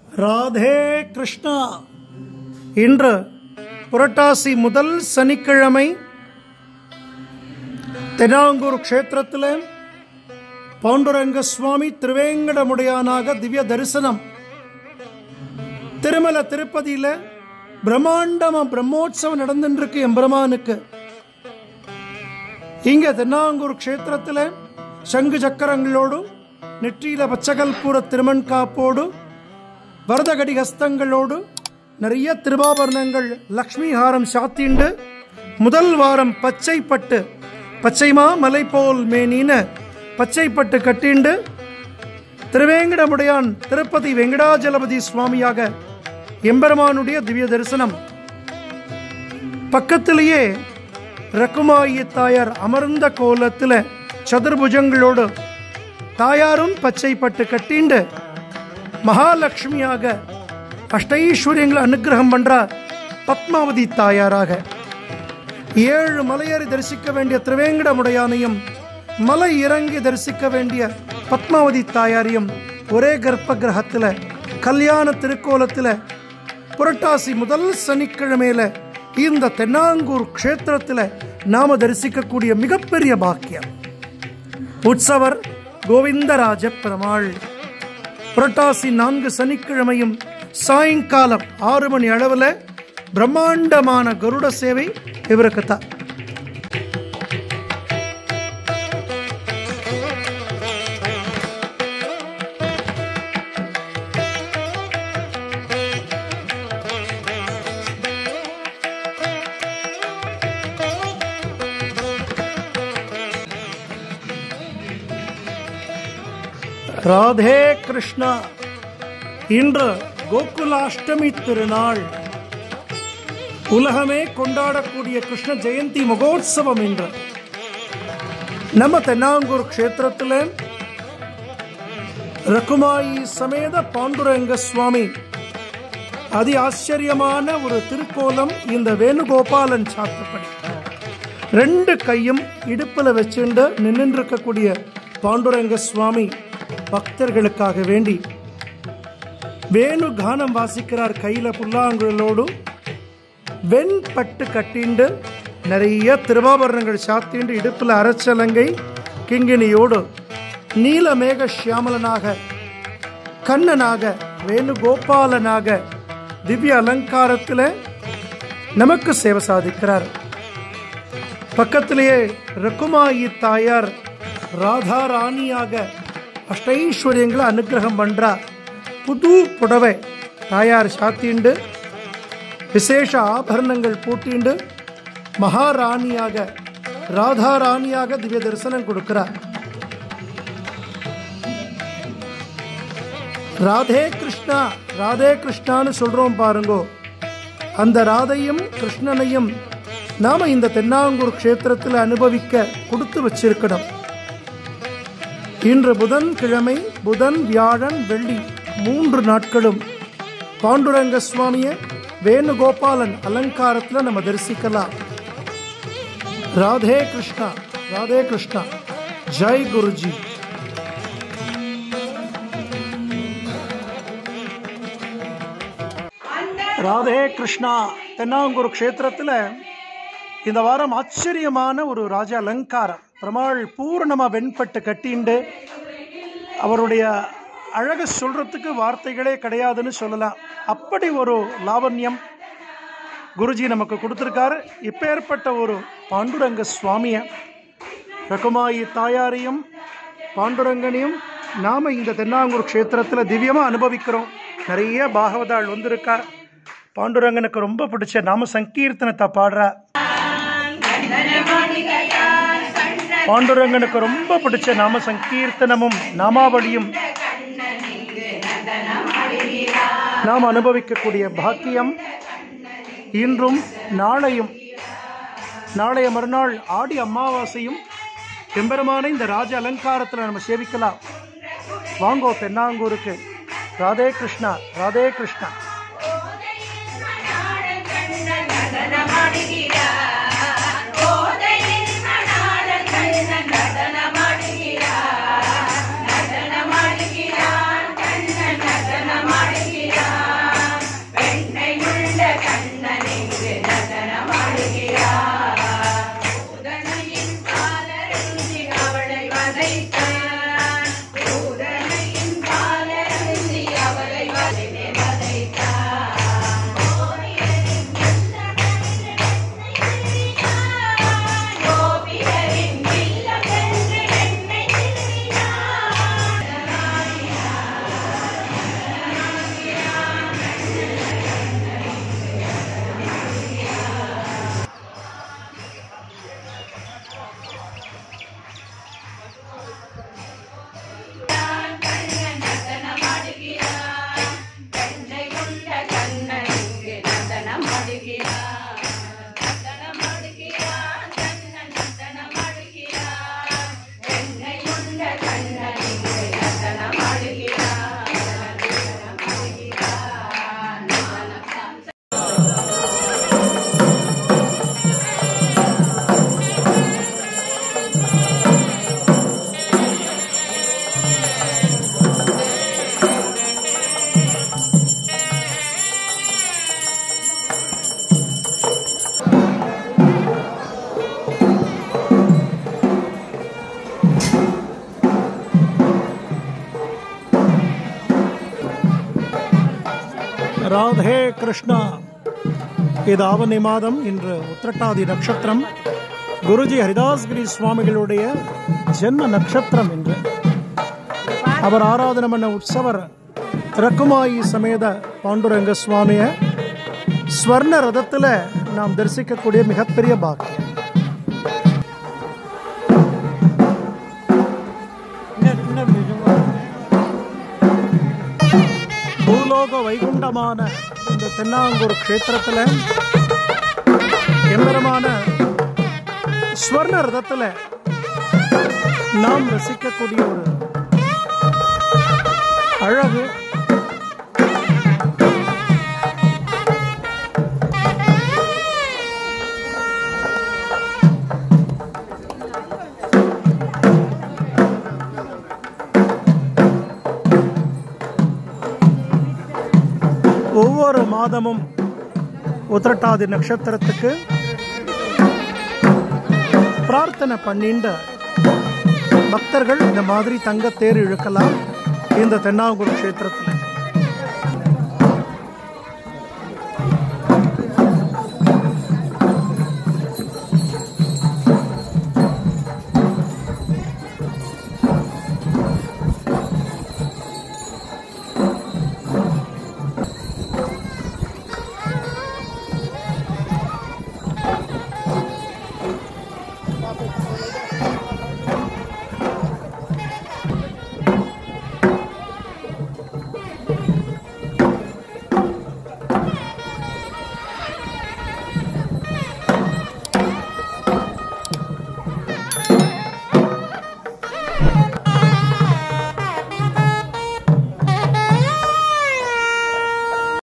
ராதே கிருஷ்ணா இன்று புரட்டாசி முதல் சனிக்கிழமை தெனாங்கூர் க்ஷேத்திரத்தில் பாண்டுரங்க சுவாமி திருவேங்கடமுடையானாக திவ்ய தரிசனம் திருமல திருப்பதியில் பிரம்மாண்டமா பிரம்மோற்சவம் நடந்துருக்கு எம்பெருமானுக்கு இங்க தென்னாங்கூர் க்ஷேத்திரத்தில் சங்கு சக்கரங்களோடும் நெற்றியில பச்சகல்பூர திருமண் காப்போடு வரதகடி ஹஸ்தங்களோடு நிறைய திருவாபரணங்கள் லக்ஷ்மி ஹாரம் சாத்திண்டு முதல் வாரம் பச்சை பட்டு பச்சைமா மலை போல் மேனின பச்சை பட்டு கட்டிண்டு திருவேங்கடமுடையான் திருப்பதி வெங்கடாஜலபதி சுவாமியாக எம்பெருமானுடைய திவ்ய தரிசனம் பக்கத்திலேயே ரகுமாயி தாயார் அமர்ந்த கோலத்தில் சதுர்புஜங்களோடு தாயாரும் பச்சை பட்டு கட்டிண்டு மகாலட்சுமியாக அஷ்டைஸ்வரியங்களை அனுகிரகம் பண்றார் பத்மாவதி தாயாராக ஏழு மலையேறி தரிசிக்க வேண்டிய திருவேங்கடமுடையானையும் மலை இறங்கி தரிசிக்க வேண்டிய பத்மாவதி தாயாரையும் ஒரே கர்ப்ப கிரகத்தில் கல்யாண திருக்கோலத்தில் புரட்டாசி முதல் சனிக்கிழமையில இந்த தென்னாங்கூர் க்ஷேத்திரத்தில் நாம தரிசிக்கக்கூடிய மிகப்பெரிய பாக்கியம் உற்சவர் கோவிந்தராஜ பெருமாள் புரட்டாசி நான்கு சனிக்கிழமையும் சாயங்காலம் ஆறு மணி அளவில் பிரம்மாண்டமான கருட சேவை இவருக்கு தான் ராதே கிருஷ்ணா இன்று கோகுலாஷ்டமி திருநாள் உலகமே கொண்டாடக்கூடிய கிருஷ்ண ஜெயந்தி மகோத்சவம் இன்று நம்ம தென்னாங்கூர் க்ஷேத்திரத்தில் ரகுமாயி சமேத பாண்டுரங்க சுவாமி அதி ஆச்சரியமான ஒரு திருக்கோலம் இந்த வேணுகோபாலன் சாத்தப்படி ரெண்டு கையும் இடுப்பில் வச்சுண்டு நின்று இருக்கக்கூடிய பாண்டுரங்க சுவாமி பக்தர்களுக்காக வேண்டி வேணு கானம் வாசிக்கிறார் கையில புல்லாங்குழலோடு வெண்பட்டு கட்டிண்டு நிறைய திருவாபரணங்கள் சாத்திண்டு இடுப்பில் அரச்சலங்கை கிங்கினியோடு நீலமேக சியாமலனாக கண்ணனாக வேணுகோபாலனாக திவ்ய அலங்காரத்தில் நமக்கு சேவை சாதிக்கிறார் பக்கத்திலேயே ரகுமாயி தாயார் ராதா ராணியாக அஷ்டைஸ்வரியங்களை அனுகிரகம் பண்றா புது புடவை தாயார் சாத்திண்டு விசேஷ ஆபரணங்கள் பூட்டிண்டு மகாராணியாக ராதா ராணியாக திவ்ய தரிசனம் கொடுக்கிறார் ராதே கிருஷ்ணா ராதே கிருஷ்ணான்னு சொல்றோம் பாருங்கோ அந்த ராதையும் கிருஷ்ணனையும் நாம இந்த தென்னாங்கூர் க்ஷேத்திரத்தில் அனுபவிக்க கொடுத்து வச்சிருக்கணும் இன்று புதன் கிழமை புதன் வியாழன் வெள்ளி மூன்று நாட்களும் பாண்டுரங்க சுவாமிய வேணுகோபாலன் அலங்காரத்தில் நம்ம தரிசிக்கலாம் ராதே கிருஷ்ணா ராதே கிருஷ்ணா ஜெய் குருஜி ராதே கிருஷ்ணா தென்னாங்கூர் க்ஷேத்திரத்தில் இந்த வாரம் ஆச்சரியமான ஒரு ராஜ அலங்காரம் பெருமாள் பூர்ணமாக வெண்பட்டு கட்டிண்டு அவருடைய அழக சொல்றதுக்கு வார்த்தைகளே கிடையாதுன்னு சொல்லலாம் அப்படி ஒரு லாவண்யம் குருஜி நமக்கு கொடுத்துருக்காரு இப்பேற்பட்ட ஒரு பாண்டுரங்க சுவாமியை ரகுமாயி தாயாரையும் பாண்டுரங்கனையும் நாம் இந்த தென்னாங்கூர் க்ஷேத்திரத்தில் திவ்யமாக அனுபவிக்கிறோம் நிறைய பாகவதாள் வந்திருக்கா பாண்டுரங்கனுக்கு ரொம்ப பிடிச்ச நாம சங்கீர்த்தனத்தை பாடுறா பாண்டுரங்கனுக்கு ரொம்ப பிடிச்ச நாம சங்கீர்த்தனமும் நாமாவளியும் நாம் அனுபவிக்கக்கூடிய பாக்கியம் இன்றும் நாளையும் நாளைய மறுநாள் ஆடி அமாவாசையும் எம்பெருமான இந்த ராஜ அலங்காரத்தில் நம்ம சேவிக்கலாம் வாங்கோ தென்னாங்கூருக்கு ராதே கிருஷ்ணா ராதே கிருஷ்ணா நடனமாடுகிறான் ராதே கிருஷ்ணா இது ஆவணி மாதம் இன்று உத்திரட்டாதி நட்சத்திரம் குருஜி ஹரிதாஸ்கிரி சுவாமிகளுடைய ஜென்ம நட்சத்திரம் என்று அவர் ஆராதனை பண்ண உற்சவர் ரக்குமாயி சமேத பாண்டுரங்க சுவாமிய ஸ்வர்ண ரதத்துல நாம் தரிசிக்கக்கூடிய மிகப்பெரிய பாக்கியம் பூலோக வைகுண்டமான இந்த தென்னாங்கூர் க்ஷேத்திரத்துல எம்பெருமான ஸ்வர்ண ரதத்துல நாம் ரசிக்கக்கூடிய ஒரு அழகு ஒவ்வொரு மாதமும் உத்திரட்டாதி நட்சத்திரத்துக்கு பிரார்த்தனை பண்ணிண்ட பக்தர்கள் இந்த மாதிரி தங்க தேர் இழுக்கலாம் இந்த தென்னாங்கூர் க்ஷேத்திரத்தில்